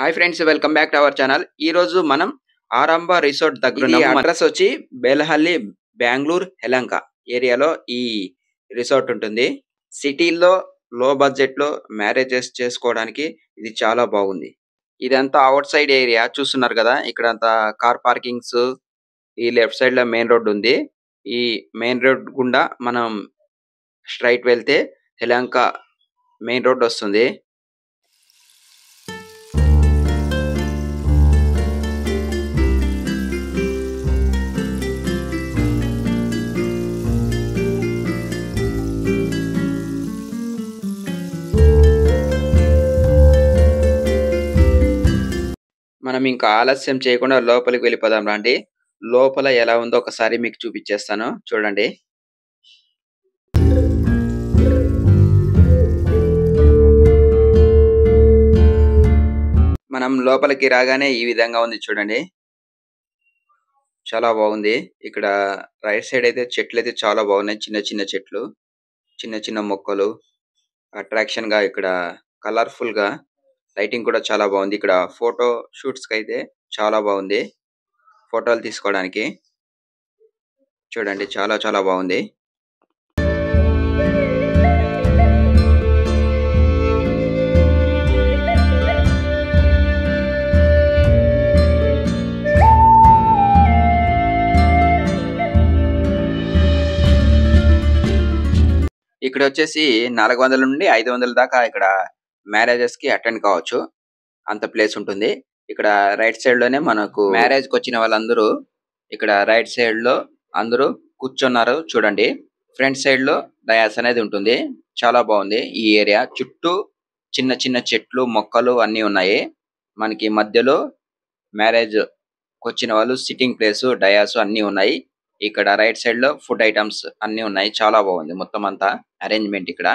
hi friends welcome back to our channel ఈ రోజు మనం ఆరంభ రిసార్ట్ దగ్గర అడ్రస్ వచ్చి బేలహల్లి బెంగళూరు హెలంక ఏరియాలో ఈ రిసార్ట్ ఉంటుంది సిటీలో లో బడ్జెట్ లో మ్యారేజెస్ చేసుకోవడానికి ఇది చాలా బాగుంది ఇదంతా అవుట్ సైడ్ ఏరియా చూస్తున్నారు కదా ఇక్కడ అంతా కార్ పార్కింగ్స్ ఈ లెఫ్ట్ సైడ్ లో మెయిన్ రోడ్ ఉంది ఈ మెయిన్ రోడ్ గుండా మనం స్ట్రైట్ వెళ్తే హెలంక మెయిన్ రోడ్ వస్తుంది మనం ఇంకా ఆలస్యం చేయకుండా లోపలికి వెళ్ళిపోదాం రండి లోపల ఎలా ఉందో ఒకసారి మీకు చూపించేస్తాను చూడండి మనం లోపలికి రాగానే ఈ విధంగా ఉంది చూడండి చాలా బాగుంది ఇక్కడ రైట్ సైడ్ అయితే చెట్లు అయితే చాలా బాగున్నాయి చిన్న చిన్న చెట్లు చిన్న చిన్న మొక్కలు అట్రాక్షన్ గా ఇక్కడ కలర్ఫుల్ గా లైటింగ్ కూడా చాలా బాగుంది ఇక్కడ ఫోటో షూట్స్ కి అయితే చాలా బాగుంది ఫోటోలు తీసుకోవడానికి చూడండి చాలా చాలా బాగుంది ఇక్కడ వచ్చేసి నాలుగు వందల నుండి ఐదు వందల దాకా ఇక్కడ మ్యారేజెస్ కి అటెండ్ కావచ్చు అంత ప్లేస్ ఉంటుంది ఇక్కడ రైట్ సైడ్ లోనే మనకు మ్యారేజ్ కి వచ్చిన వాళ్ళందరూ ఇక్కడ రైట్ సైడ్ లో అందరూ కూర్చున్నారు చూడండి ఫ్రంట్ సైడ్ లో డయాస్ అనేది ఉంటుంది చాలా బాగుంది ఈ ఏరియా చుట్టూ చిన్న చిన్న చెట్లు మొక్కలు అన్ని ఉన్నాయి మనకి మధ్యలో మ్యారేజ్ వచ్చిన వాళ్ళు సిట్టింగ్ ప్లేస్ డయాస్ అన్ని ఉన్నాయి ఇక్కడ రైట్ సైడ్ లో ఫుడ్ ఐటమ్స్ అన్ని ఉన్నాయి చాలా బాగుంది మొత్తం అంతా అరేంజ్మెంట్ ఇక్కడ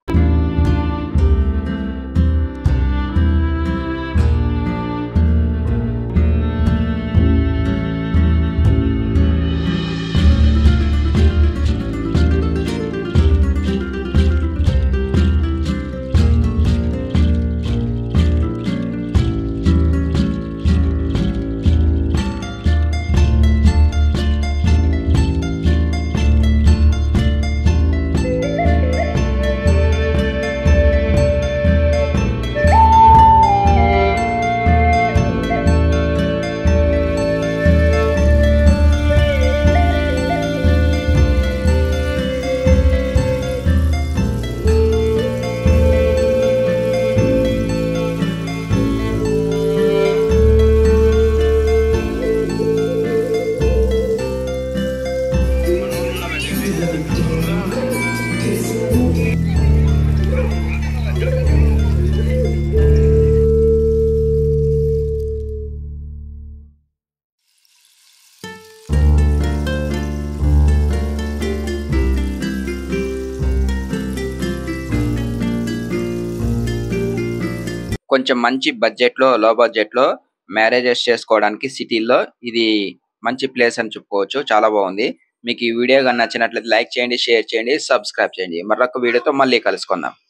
కొంచెం మంచి బడ్జెట్ లో లో బడ్జెట్ లో మ్యారేజెస్ చేసుకోవడానికి సిటీల్లో ఇది మంచి ప్లేస్ అని చెప్పుకోవచ్చు చాలా బాగుంది మీకు ఈ వీడియో కానీ నచ్చినట్లయితే లైక్ చేయండి షేర్ చేయండి సబ్స్క్రైబ్ చేయండి మరొక వీడియోతో మళ్ళీ కలుసుకుందాం